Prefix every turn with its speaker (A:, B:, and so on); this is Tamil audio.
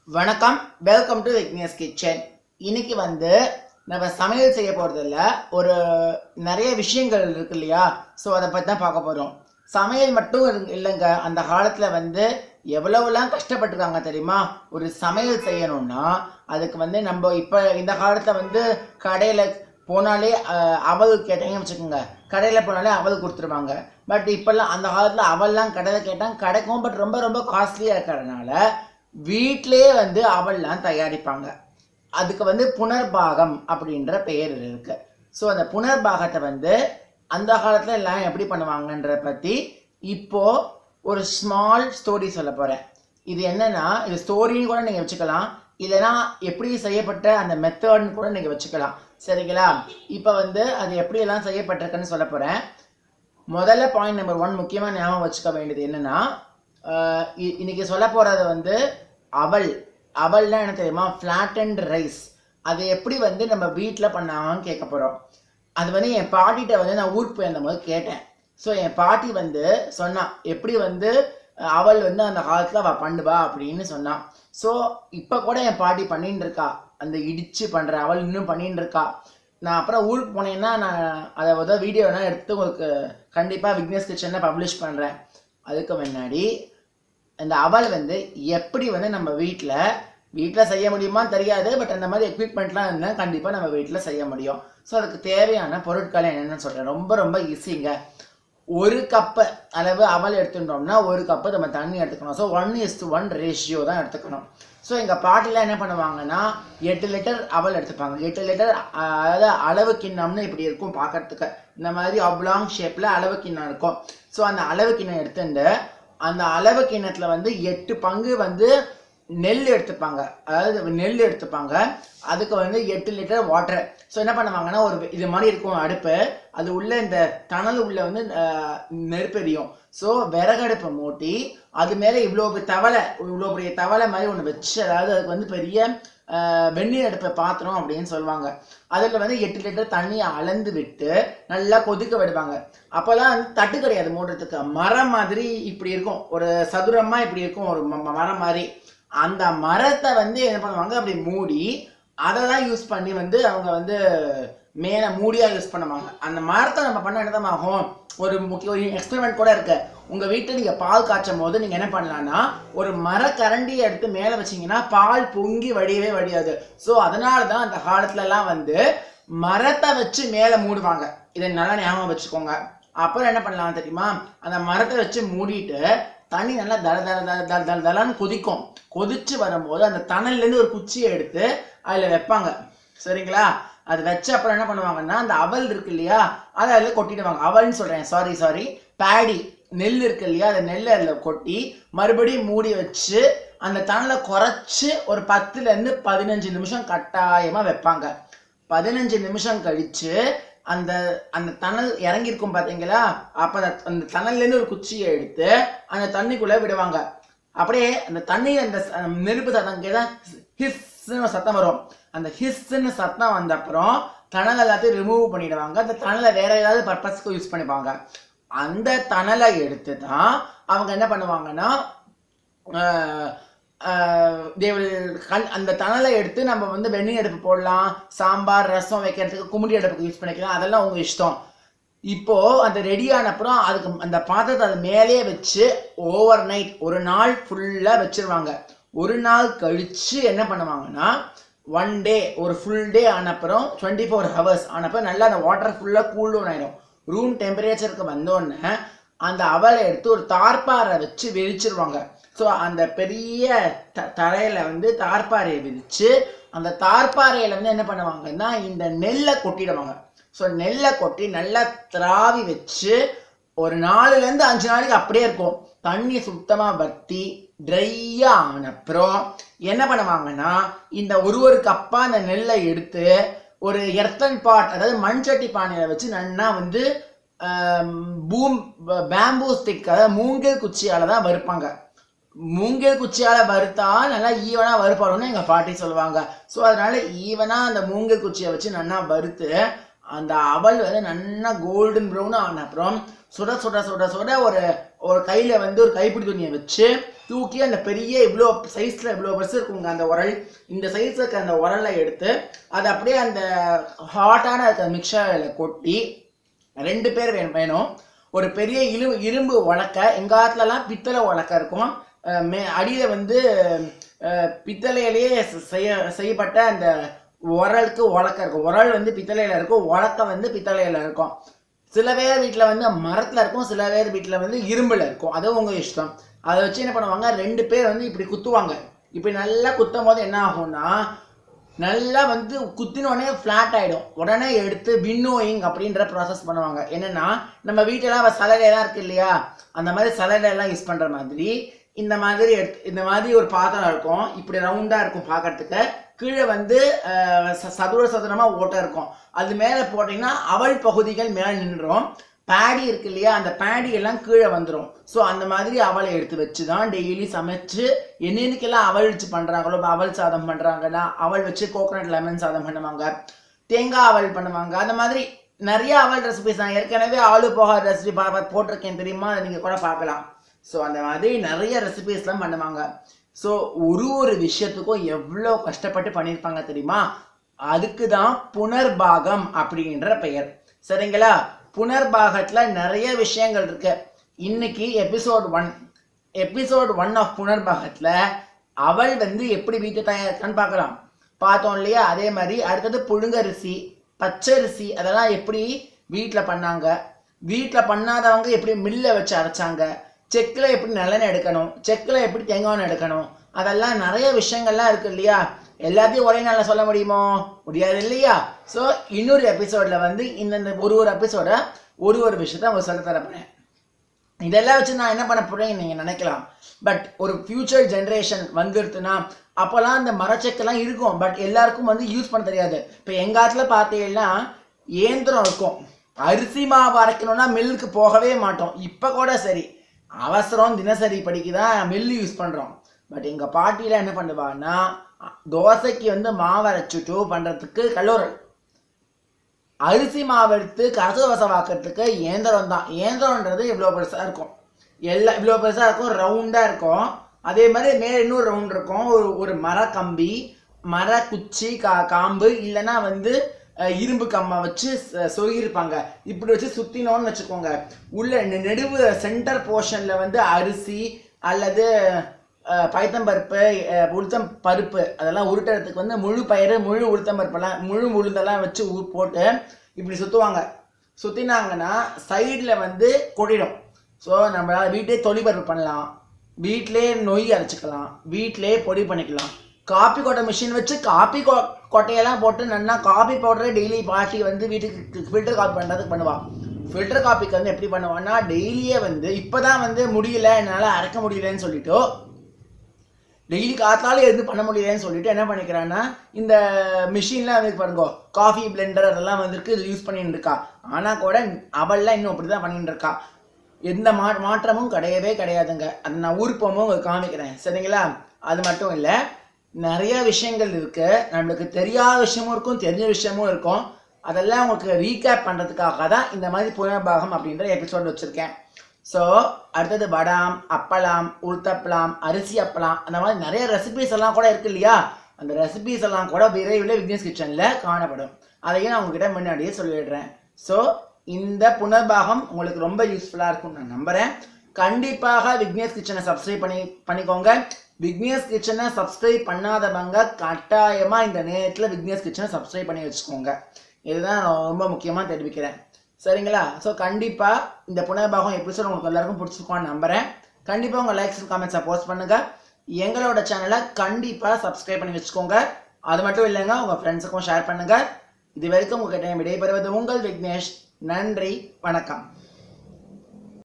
A: வணக்கம் வெல்கம் டு விக்னேஸ் கிச்சன் இன்னைக்கு வந்து நம்ம சமையல் செய்ய போகிறதில்ல ஒரு நிறைய விஷயங்கள் இருக்கு இல்லையா ஸோ அதை பற்றி தான் பார்க்க போகிறோம் சமையல் மட்டும் இரு- இல்லைங்க அந்த காலத்தில் வந்து எவ்வளவுலாம் கஷ்டப்பட்டிருக்காங்க தெரியுமா ஒரு சமையல் செய்யணும்னா அதுக்கு வந்து நம்ம இப்போ இந்த காலத்தில் வந்து கடையில் போனாலே அஹ், அவல் கேட்டீங்கன்னு வச்சுக்கோங்க கடையில் போனாலே அவல் கொடுத்துருவாங்க பட் இப்போல்லாம் அந்த காலத்தில் அவல்லாம் கடையில் கேட்டால் கிடைக்கும் பட் ரொம்ப ரொம்ப காஸ்ட்லியாக இருக்கிறதுனால வீட்டிலேயே வந்து அவல்லாம் தயாரிப்பாங்க அதுக்கு வந்து புனர்பாகம் அப்படின்ற பெயர் இருக்கு ஸோ அந்த புனர்பாகத்தை வந்து அந்த காலத்துல எல்லாம் எப்படி பண்ணுவாங்கன்ற பற்றி இப்போ ஒரு ஸ்மால் ஸ்டோரி சொல்ல போகிறேன் இது என்னன்னா இது ஸ்டோரின்னு கூட நீங்கள் வச்சுக்கலாம் இல்லைன்னா எப்படி செய்யப்பட்ட அந்த மெத்தட்னு கூட நீங்கள் வச்சுக்கலாம் சரிங்களா இப்போ வந்து அது எப்படியெல்லாம் செய்யப்பட்டிருக்குன்னு சொல்ல போகிறேன் முதல்ல பாயிண்ட் நம்பர் ஒன் முக்கியமாக ஞாபகம் வச்சுக்க வேண்டியது என்னன்னா ஆஹ் இ- இன்னைக்கு சொல்ல போறது வந்து அவல் அவல்னா என்ன தெரியுமா ஃப்ளாட் அண்ட் ரைஸ் அது எப்படி வந்து நம்ம வீட்டில் பண்ணாங்கன்னு கேட்க போகிறோம் அது வந்து என் பாட்டிகிட்ட வந்து நான் ஊருக்கு போயிருந்த போது கேட்டேன் ஸோ என் பாட்டி வந்து சொன்னா எப்படி வந்து அஹ், அவள் வந்து அந்த காலத்தில் அவள் பண்ணுவா அப்படின்னு சொன்னான் ஸோ இப்போ கூட என் பாட்டி பண்ணின்னு இருக்கா அந்த இடிச்சு பண்ணுற அவள் இன்னும் பண்ணின்னு இருக்கா நான் அப்புறம் ஊருக்கு போனேன்னா நான் அதை வந்து வீடியோலாம் எடுத்து உங்களுக்கு கண்டிப்பாக விக்னேஷ் கிச்சனில் பப்ளிஷ் பண்ணுறேன் அதுக்கு முன்னாடி இந்த அவல் வந்து எப்படி வந்து நம்ம வீட்டில் வீட்டில் செய்ய முடியுமான்னு தெரியாது பட் அந்த மாதிரி எக்யூப்மெண்ட்லாம் இருந்தால் கண்டிப்பாக நம்ம வீட்டில் செய்ய முடியும் ஸோ அதுக்கு தேவையான பொருட்கள் என்னென்னு சொல்கிறேன் ரொம்ப ரொம்ப ஈஸிங்க ஒரு கப்பு அளவு அவல் எடுத்துட்டோம்னா ஒரு கப்பு நம்ம தண்ணி எடுத்துக்கணும் so one is to one ratio தான் எடுத்துக்கணும் ஸோ எங்கள் பாட்டிலாம் என்ன பண்ணுவாங்கன்னா எட்டு லிட்டர் அவல் எடுத்துப்பாங்க எட்டு லிட்டர் அதாவது அளவு கிண்ணம்னு இப்படி இருக்கும் பார்க்கறதுக்கு இந்த மாதிரி அப்லாங் ஷேப்பில் அளவு கிண்ணம் இருக்கும் ஸோ அந்த அளவு கிண்ணம் எடுத்துட்டு அந்த அளவு கிண்ணத்துல வந்து எட்டு பங்கு வந்து நெல் எடுத்துப்பாங்க அதாவது நெல் எடுத்துப்பாங்க அதுக்கு வந்து எட்டு லிட்டர் வாட்டர் ஸோ என்ன பண்ணுவாங்கன்னா ஒரு இது மாதிரி இருக்கும் அடுப்பு அது உள்ள இந்த தணல் உள்ள வந்து ஆஹ், நெருப்பு எரியும் ஸோ விறகடுப்பை மூட்டி அது மேலே இவ்வளோ பெரிய தவளை இவ்வளோ பெரிய தவளை மாதிரி ஒன்று வச்சு அதாவது அதுக்கு வந்து பெரிய ஆஹ், வெந்நீர் அடுப்பை பாத்திரம் அப்படின்னு சொல்லுவாங்க அதில் வந்து எட்டு லிட்டர் தண்ணியை அளந்து விட்டு நல்லா கொதிக்க விடுவாங்க அப்போல்லாம் வந்து தட்டு கிடையாது மூடுறதுக்கு மரம் மாதிரி இப்படி இருக்கும் ஒரு சதுரமா இப்படி இருக்கும் ஒரு ம- ம- மரம் மாதிரி அந்த மரத்தை வந்து என்ன பண்ணுவாங்க அப்படி மூடி அதை தான் யூஸ் பண்ணி வந்து அவங்க வந்து மேலே மூடியா யூஸ் பண்ணுவாங்க அந்த மரத்தை நம்ம பண்ண என்னதான் ஆகும் ஒரு முக்கிய ஒரு எக்ஸ்பெரிமெண்ட் கூட இருக்கு உங்க வீட்டில் நீங்க பால் காய்ச்சும் போது நீங்க என்ன பண்ணலாம்னா ஒரு மரக்கரண்டியை எடுத்து மேலே வச்சீங்கன்னா பால் பொங்கி வடியவே வடியாது ஸோ அதனால தான் அந்த காலத்துல எல்லாம் வந்து மரத்தை வச்சு மேலே மூடுவாங்க இதை நல்லா ஞாபகம் வச்சுக்கோங்க அப்புறம் என்ன பண்ணலாம் தெரியுமா அந்த மரத்தை வச்சு மூடிட்டு தண்ணி நல்லா தர தர தர தர தர தரன்னு கொதிக்கும் கொதிச்சு வரும்போது அந்த தணல்லேருந்து ஒரு குச்சியை எடுத்து அதில் வைப்பாங்க சரிங்களா அது வச்ச அப்புறம் என்ன பண்ணுவாங்கன்னா அந்த அவல் இருக்கு இல்லையா அதை அதில் கொட்டிடுவாங்க அவல்னு சொல்கிறேன் சாரி சாரி பேடி நெல் இருக்கு இல்லையா அந்த நெல்லை அதில் கொட்டி மறுபடியும் மூடி வச்சு அந்த தணலை குறைச்சு ஒரு பத்துலேருந்து பதினஞ்சு நிமிஷம் கட்டாயமாக வைப்பாங்க பதினஞ்சு நிமிஷம் கழிச்சு அந்த அந்த தணல் இறங்கியிருக்கும் பாத்தீங்களா அப்ப அந்த அந்த தணல்லேருந்து ஒரு குச்சியை எடுத்து அந்த தண்ணிக்குள்ள விடுவாங்க அப்படியே அந்த தண்ணி அந்த ச- அந்த நெருப்பு சத்தம் கேட்டா ஹிஸ்ன்னு ஒரு சத்தம் வரும் அந்த ஹிஸ்ன்னு சத்தம் வந்த அப்புறம் தணல் எல்லாத்தையும் ரிமூவ் பண்ணிடுவாங்க அந்த தணலை வேற ஏதாவது பர்பஸ்க்கு யூஸ் பண்ணிப்பாங்க அந்த தணலை எடுத்து தான் அவங்க என்ன பண்ணுவாங்கன்னா ஆஹ் ஆஹ் they will கண் அந்த தணலை எடுத்து நம்ம வந்து வெந்நீர் அடுப்பு போடலாம் சாம்பார் ரசம் வைக்கிறதுக்கு குமுடி அடுப்புக்கு யூஸ் பண்ணிக்கலாம் அதெல்லாம் உங்க இஷ்டம் இப்போ அது ரெடி ஆன அப்புறம் அதுக்கு அந்த பாத்திரத்தை அது மேலேயே வச்சு ஓவர் நைட் ஒரு நாள் ஃபுல்லா வச்சிருவாங்க ஒரு நாள் கழிச்சு என்ன பண்ணுவாங்கன்னா ஒன் டே ஒரு ஃபுல் டே ஆன அப்புறம் டுவெண்ட்டி ஃபோர் ஹவர்ஸ் ஆனப்போ நல்லா அந்த வாட்டர் ஃபுல்லாக கூல் டவுன் ஆயிடும் ரூம் டெம்பரேச்சருக்கு வந்தோடனே அந்த அவலை எடுத்து ஒரு தார்பாரை வச்சு விரிச்சிருவாங்க ஸோ அந்த பெரிய த தரையில வந்து தார்பாறையை விரிச்சு அந்த தார்பாறையில வந்து என்ன பண்ணுவாங்கன்னா இந்த நெல்லை கொட்டிடுவாங்க ஸோ நெல்லை கொட்டி நல்லா திராவி வச்சு ஒரு நாலுல இருந்து அஞ்சு நாளைக்கு அப்படியே இருக்கும் தண்ணி சுத்தமா வத்தி ட்ரையா ஆன அப்புறம் என்ன பண்ணுவாங்கன்னா இந்த ஒரு ஒரு கப்பா அந்த நெல்லை எடுத்து ஒரு எர்த்தன் பாட் அதாவது மண் சட்டி பானையில வச்சு நன்னா வந்து ஆம், பூம் பேம்பூ ஸ்டிக் அதாவது மூங்கில் குச்சியால தான் வறுப்பாங்க மூங்கில் குச்சியால வறுத்தா நல்லா ஈவனா வறுப்பாடும்னு எங்க பாட்டி சொல்லுவாங்க ஸோ அதனால ஈவனா அந்த மூங்கில் குச்சியை வச்சு நல்லா வறுத்து அந்த அவல் வந்து நல்லா கோல்டன் ப்ரௌன் ஆன அப்புறம் சுட சுட சுட சுட ஒரு ஒரு கையில வந்து ஒரு கைப்பிடி துணியை வச்சு தூக்கி அந்த பெரிய இவ்வளோ சைஸில் இவ்வளோ பெருசு இருக்குங்க அந்த உரல் இந்த சைஸ் இருக்க அந்த உரலை எடுத்து அதை அப்படியே அந்த ஹாட்டான இருக்க மிக்சரில் கொட்டி ரெண்டு பேர் வேணும் வேணும் ஒரு பெரிய இரு இரும்பு உலக்க எங்கள் காலத்துலலாம் பித்தளை உலக்க இருக்கும் அஹ் மே அடியில் வந்து அஹ், பித்தளையிலேயே செ- செய்ய செய்யப்பட்ட அந்த உரலுக்கு உலக்க இருக்கும் உரல் வந்து பித்தளையில் இருக்கும் உலக்க வந்து பித்தளையில் இருக்கும் சில பேர் வீட்டில் வந்து மரத்தில் இருக்கும் சில பேர் வீட்டில் வந்து இரும்பில் இருக்கும் அது உங்கள் இஷ்டம் அதை வச்சு என்ன பண்ணுவாங்க ரெண்டு பேர் வந்து இப்படி குத்துவாங்க இப்படி நல்லா குத்தும் போது என்ன ஆகும்னா நல்லா வந்து குத்தின உடனே ஃப்ளாட் ஆகிடும் உடனே எடுத்து வின்னோயிங் அப்படின்ற ப்ராசஸ் பண்ணுவாங்க என்னன்னா நம்ம வீட்டிலலாம் சலடையெல்லாம் இருக்கு இல்லையா அந்த மாதிரி சலடையெல்லாம் யூஸ் பண்ணுற மாதிரி இந்த மாதிரி எடுத்து இந்த மாதிரி ஒரு பாத்திரம் இருக்கும் இப்படி ரவுண்டாக இருக்கும் பார்க்கறதுக்கு கீழே வந்து அஹ், ச- சதுர சதுரமாக ஓட்டை இருக்கும் அது மேலே போட்டிங்கன்னா அவல் பகுதிகள் மேலே நின்றுடும் பேடி இருக்கு இல்லையா அந்த பேடி எல்லாம் கீழே வந்துடும் ஸோ அந்த மாதிரி அவலை எடுத்து வச்சு தான் டெய்லி சமைச்சு என்னென்னைக்கெல்லாம் அவல் வச்சு பண்ணுறாங்களோ இப்போ அவல் சாதம் பண்ணுறாங்கன்னா அவல் வச்சு கோகனட் லெமன் சாதம் பண்ணுவாங்க தேங்காய் அவல் பண்ணுவாங்க அந்த மாதிரி நிறைய அவல் ரெசிபிஸ் நான் ஏற்கனவே ஆலு போகா ரெசிபி போட்டிருக்கேன் தெரியுமா அதை நீங்கள் கூட பார்க்கலாம் ஸோ அந்த மாதிரி நிறைய ரெசிபிஸ்லாம் பண்ணுவாங்க ஸோ ஒரு ஒரு விஷயத்துக்கும் எவ்வளோ கஷ்டப்பட்டு பண்ணியிருப்பாங்க தெரியுமா அதுக்கு தான் புனர்பாகம் அப்படின்ற பெயர் சரிங்களா புனர்பாகத்தில் நிறைய விஷயங்கள் இருக்கு இன்னைக்கு episode one episode one of புனர்பாகத்தில் அவள் வந்து எப்படி வீட்டு தயாரிக்கான்னு பார்க்கலாம் பார்த்தோம் இல்லையா அதே மாதிரி அடுத்தது புழுங்கரிசி பச்சரிசி அதெல்லாம் எப்படி வீட்டில் பண்ணாங்க வீட்டில் பண்ணாதவங்க எப்படி மில்லை வச்சு அரைச்சாங்க செக்கில் எப்படி நல்லெண்ணெய் எடுக்கணும் செக்கில் எப்படி தேங்காய் எண்ணெய் எடுக்கணும் அதெல்லாம் நிறைய விஷயங்கள்லாம் இருக்கு இல்லையா எல்லாத்தையும் ஒரே நாளில் சொல்ல முடியுமோ முடியாது இல்லையா ஸோ இன்னொரு எபிசோடில் வந்து இந்தந்த ஒரு ஒரு எபிசோட ஒரு ஒரு விஷயத்த அவங்க சொல்ல தரப்போறேன் இதெல்லாம் வச்சு நான் என்ன பண்ண போறேன்னு நீங்கள் நினைக்கலாம் பட் ஒரு ஃபியூச்சர் ஜென்ரேஷன் வந்துடுதுன்னா அப்போல்லாம் அந்த மரச்செக்கெல்லாம் இருக்கும் பட் எல்லாருக்கும் வந்து யூஸ் பண்ண தெரியாது இப்போ எங்கள் காலத்துல பார்த்தீங்கன்னா இயந்திரம் இருக்கும் அரிசி மாவு அரைக்கணும்னா மில்லுக்கு போகவே மாட்டோம் இப்போ கூட சரி அவசரம் தினசரி படிக்கு தான் மில்லு யூஸ் பண்ணுறோம் பட் எங்கள் பாட்டிலாம் என்ன பண்ணுவாங்கன்னா தோசைக்கு வந்து மாவு அரைச்சிட்டு பண்ணுறதுக்கு கல்லூரல் அரிசி மாவு எடுத்து கரச தோசை வாக்கிறதுக்கு இயந்திரம் தான் இயந்திரம்ன்றது இவ்வளோ பெருசாக இருக்கும் எல்லா இவ்வளோ பெருசாக இருக்கும் ரவுண்டாக இருக்கும் அதே மாதிரி மேலே இன்னொரு ரவுண்ட் இருக்கும் ஒரு ஒரு மர கம்பி மர குச்சி கா காம்பு இல்லைன்னா வந்து அஹ், இரும்பு கம்மை வச்சு ச- சொருகியிருப்பாங்க இப்படி வச்சு சுற்றினோன்னு வச்சுக்கோங்க உள்ள நெ- நெடுவு சென்டர் போர்ஷனில் வந்து அரிசி அல்லது அஹ், பயத்தம்பருப்பு அஹ், உளுத்தம் பருப்பு அதெல்லாம் உருட்டுறதுக்கு வந்து முழு பயிறு முழு உளுத்தம் பருப்பெல்லாம் முழு உளுந்தெல்லாம் வச்சு ஊ போட்டு இப்படி சுற்றுவாங்க சுற்றினாங்கன்னா சைடில் வந்து கொடிடும் ஸோ நம்மளால் வீட்டிலே தொழிற்பருப்பு பண்ணலாம் வீட்டிலே நொய் அரைச்சிக்கலாம் வீட்டிலே பொடி பண்ணிக்கலாம் காப்பி கொட்டை மிஷின் வச்சு காப்பி கொ கொட்டையெல்லாம் போட்டு நல்லா காப்பி பவுடரே டெய்லி பாட்டி வந்து வீட்டுக்கு ஃபில்டர் காப்பி பண்ணுறதுக்கு பண்ணுவாள் ஃபில்டர் காப்பிக்கு வந்து எப்படி பண்ணுவான்னா டெய்லியே வந்து இப்போ தான் வந்து முடியல என்னால் அரைக்க முடியலன்னு சொல்லிட்டு டெய்லி காத்தால எதுவும் பண்ண முடியலன்னு சொல்லிட்டு என்ன பண்ணிக்கிறான்னா இந்த மிஷின்லாம் வந்து பாருங்க காஃபி பிளெண்டர் அதெல்லாம் வந்துருக்கு யூஸ் பண்ணிட்டு இருக்கா ஆனால் கூட அவள்லாம் இன்னும் அப்படி தான் பண்ணிட்டு இருக்கா எந்த மா மாற்றமும் கிடையவே கிடையாதுங்க அதை நான் ஊருப்பமும் உங்களுக்கு காமிக்கிறேன் சரிங்களா அது மட்டும் இல்லை நிறைய விஷயங்கள் இருக்கு நம்மளுக்கு தெரியாத விஷயமும் இருக்கும் தெரிஞ்ச விஷயமும் இருக்கும் அதெல்லாம் உங்களுக்கு ரீகேப் பண்ணுறதுக்காக தான் இந்த மாதிரி புனர்பாகம் அப்படின்ற எபிசோட் வச்சுருக்கேன் ஸோ அடுத்தது வடாம் அப்பளம் உளுத்தப்பளம் அரிசி அப்பளம் அந்த மாதிரி நிறைய ரெசிபிஸ் எல்லாம் கூட இருக்கு இல்லையா அந்த ரெசிபிஸ் எல்லாம் கூட விரைவில் விக்னேஷ் கிச்சனில் காணப்படும் அதையும் நான் உங்ககிட்ட முன்னாடியே சொல்லிடுறேன் ஸோ இந்த புனர்பாகம் உங்களுக்கு ரொம்ப யூஸ்ஃபுல்லாக இருக்கும்னு நான் நம்புகிறேன் கண்டிப்பாக விக்னேஷ் கிச்சனை சப்ஸ்கிரைப் பண்ணி பண்ணிக்கோங்க விக்னேஷ் கிச்சனை சப்ஸ்கிரைப் பண்ணாதவங்க கட்டாயமாக இந்த நேரத்தில் விக்னேஷ் கிச்சனை சப்ஸ்கிரைப் பண்ணி வச்சுக்கோங்க இதுதான் நான் ரொம்ப முக்கியமாக தெரிவிக்கிறேன் சரிங்களா ஸோ கண்டிப்பாக இந்த புனர்பாகம் எபிசோட் உங்களுக்கு எல்லாருக்கும் பிடிச்சிருக்கோன்னு நம்புகிறேன் கண்டிப்பாக உங்கள் லைக்ஸ் கமெண்ட்ஸை போஸ்ட் பண்ணுங்கள் எங்களோட சேனலை கண்டிப்பாக சப்ஸ்கிரைப் பண்ணி வச்சுக்கோங்க அது மட்டும் இல்லைங்க உங்கள் ஃப்ரெண்ட்ஸுக்கும் ஷேர் பண்ணுங்கள் இது வரைக்கும் உங்ககிட்ட விடைபெறுவது உங்கள் விக்னேஷ் நன்றி வணக்கம்